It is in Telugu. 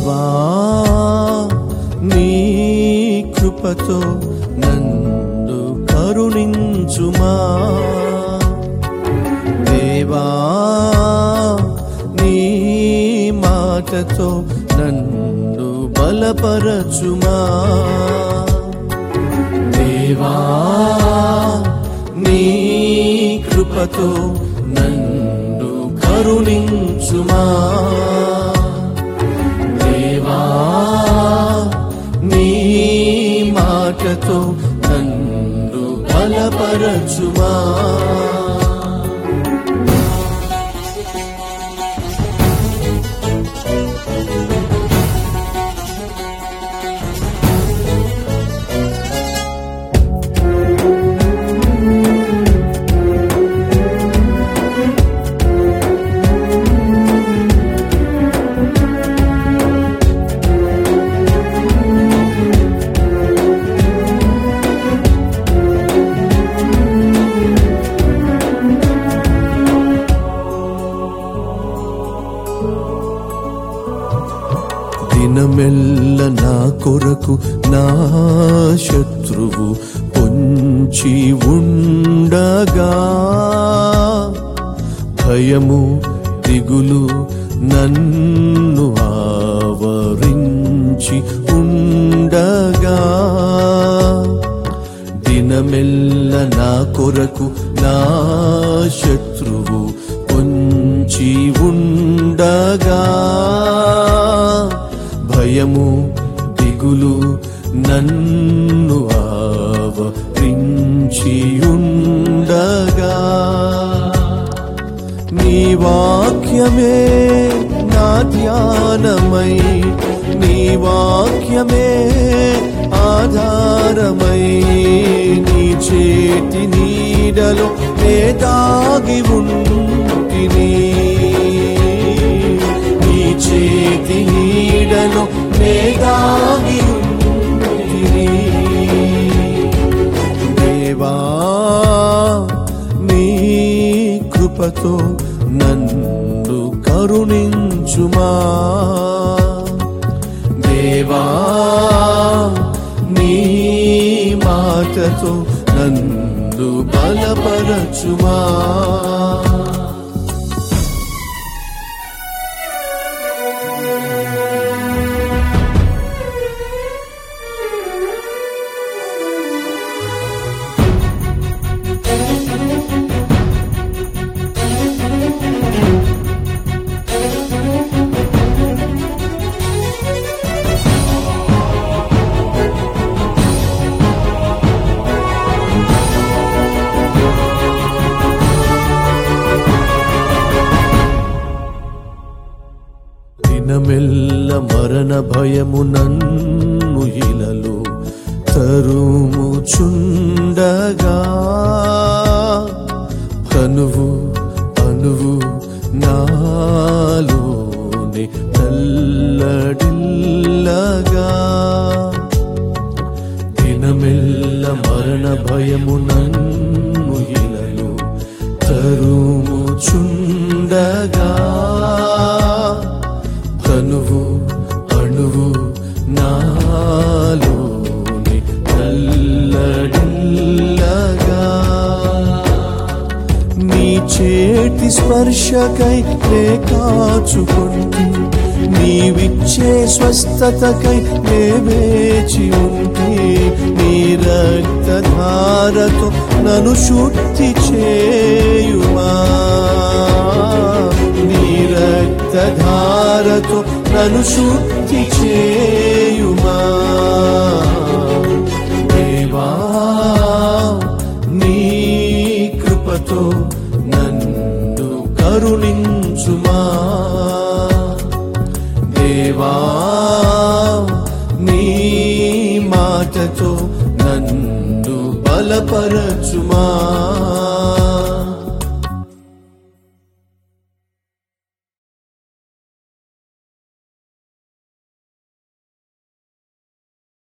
దేవా నీ కృపతో నన్ను కరుణించుమా దేవా నీ మాటతో నన్ను బలపరచుమా దేవా నీ కృపతో నన్ను కరుణించుమా దేవా నీ మాటతో నన్ను బలపరచుమా దినమెల్ల నా కొరకు నా శత్రువు పొంచి ఉండగా భయము దిగులు నన్ను ఆవరించి ఉండగా దినమెల్ల నా కొరకు నా శత్రువు పొంచి ఉండగా భయము దిగులు నన్ను ఆవరించి ఉండగా నీ వాక్యమే నా ధ్యానమై నీ వాక్యమే ఆధారమై నీ చేతి నీడలో నే దాగి ఉంటిని నీ చేతి నీడలో నే దాగి ఉంటిని దేవా నీ కృపతో నన్ను కరుణించుమా దేవా నీ మాటతో నన్ను బలపరచుమా దినమెల్ల మరణ భయము నన్ను ఇలలో తరుముచుండగా కనువు అనువు నాలోని నల్లడిల్లగా దినమెల్ల మరణ భయము నన్ను ఇలలో తరుముచుండగా కనువు అణువు నాలోని నల్లడిల్లగా నీ చేతి స్పర్శకై నే కాచుకుంటి నీవిచ్చే స్వస్థతకై నే వేచి ఉంటి నీ రక్తధారతో నన్ను శుద్ధి చేయుమా నీ రక్తధారతో నన్ను శుద్ధి చేయుమా దేవా నీ కృపతో నన్ను కరుణించుమా దేవా నీ మాటతో నన్ను బలపరచుమా